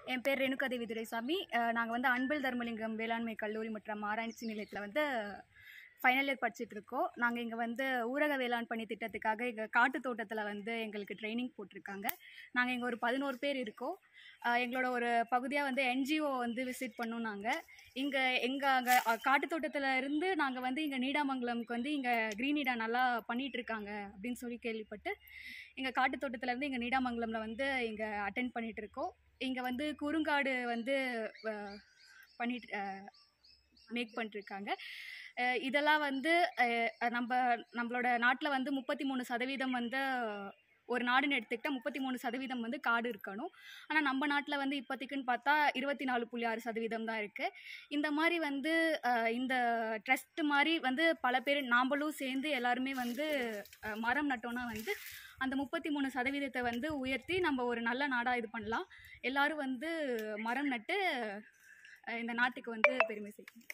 என் பேர் ரேணுகா தேவி துரைசாமி நாங்கள் வந்து அன்பில் தர்மலிங்கம் வேளாண்மை கல்லூரி மற்றும் ஆராய்ச்சி நிலையத்தில் வந்து ஃபைனல் இயர் படிச்சுட்டு இருக்கோம் நாங்கள் இங்கே வந்து ஊரக வேளாண் பணி திட்டத்துக்காக எங்கள் காட்டு தோட்டத்தில் வந்து எங்களுக்கு ட்ரைனிங் போட்டிருக்காங்க நாங்கள் இங்கே ஒரு பதினோரு பேர் இருக்கோம் அஹ் எங்களோட ஒரு பகுதியாக வந்து என்ஜிஓ வந்து விசிட் பண்ணோம் நாங்கள் இங்கே எங்கள் அங்கே காட்டு தோட்டத்தில் இருந்து நாங்கள் வந்து இங்கே நீடாமங்கலம்க்கு வந்து இங்கே க்ரீனிடா நல்லா பண்ணிட்டு இருக்காங்க அப்படின்னு சொல்லி கேள்விப்பட்டு இங்கே காட்டு தோட்டத்துலேருந்து இங்கே நீடாமங்கலமில் வந்து இங்கே அட்டென்ட் பண்ணிட்டு இருக்கோம் இங்கே வந்து குறுங்காடு வந்து அஹ், பண்ணிட்டு மேக் பண்ணிட்டுருக்காங்க அஹ் இதெல்லாம் வந்து அஹ், நம்ம நம்மளோட நாட்டில் வந்து முப்பத்தி மூணு சதவீதம் வந்து ஒரு நாடுன்னு எடுத்துக்கிட்டால் முப்பத்தி மூணு சதவீதம் வந்து காடு இருக்கணும் ஆனால் நம்ம நாட்டில் வந்து இப்போதைக்குன்னு பார்த்தா இருபத்தி நாலு புள்ளி ஆறு சதவீதம் தான் இருக்குது இந்த மாதிரி வந்து அஹ், இந்த ட்ரஸ்ட் மாதிரி வந்து பல பேர் நாம்பளும் சேர்ந்து எல்லாருமே வந்து அஹ், மரம் நட்டோன்னா வந்து அந்த முப்பத்தி மூணு சதவீதத்தை வந்து உயர்த்தி நம்ம ஒரு நல்ல நாடாக இது பண்ணலாம் எல்லாரும் வந்து மரம் நட்டு அஹ், இந்த நாட்டுக்கு வந்து பெருமை சேர்க்கணும்